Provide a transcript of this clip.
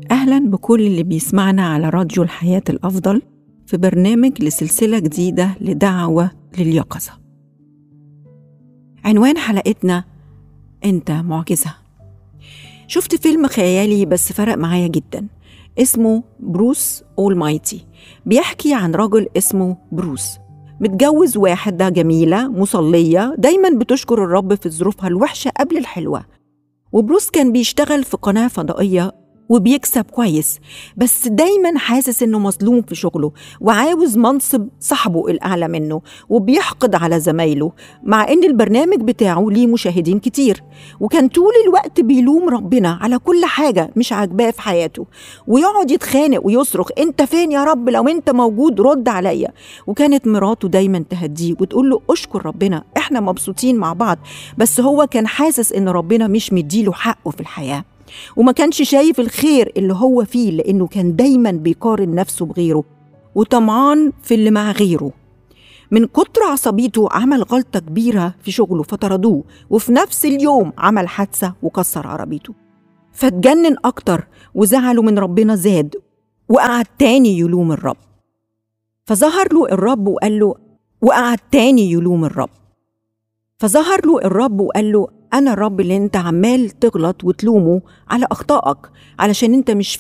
أهلا بكل اللي بيسمعنا على راديو الحياة الأفضل في برنامج لسلسلة جديدة لدعوة لليقظة عنوان حلقتنا أنت معجزة شفت فيلم خيالي بس فرق معايا جدا اسمه بروس أول مايتي بيحكي عن رجل اسمه بروس متجوز واحدة جميلة مصلية دايما بتشكر الرب في ظروفها الوحشة قبل الحلوة وبروس كان بيشتغل في قناة فضائية وبيكسب كويس بس دايما حاسس انه مظلوم في شغله وعاوز منصب صاحبه الاعلى منه وبيحقد على زمايله مع ان البرنامج بتاعه ليه مشاهدين كتير وكان طول الوقت بيلوم ربنا على كل حاجه مش عاجباه في حياته ويقعد يتخانق ويصرخ انت فين يا رب لو انت موجود رد عليا وكانت مراته دايما تهديه وتقول له اشكر ربنا احنا مبسوطين مع بعض بس هو كان حاسس ان ربنا مش مديله حقه في الحياه وما كانش شايف الخير اللي هو فيه لأنه كان دايما بيقارن نفسه بغيره وطمعان في اللي مع غيره من كتر عصبيته عمل غلطة كبيرة في شغله فطردوه وفي نفس اليوم عمل حادثة وكسر عربيته فاتجنن أكتر وزعله من ربنا زاد وقعد تاني يلوم الرب فظهر له الرب وقال له وقعد تاني يلوم الرب فظهر له الرب وقال له أنا الرب اللي أنت عمال تغلط وتلومه على أخطائك علشان أنت مش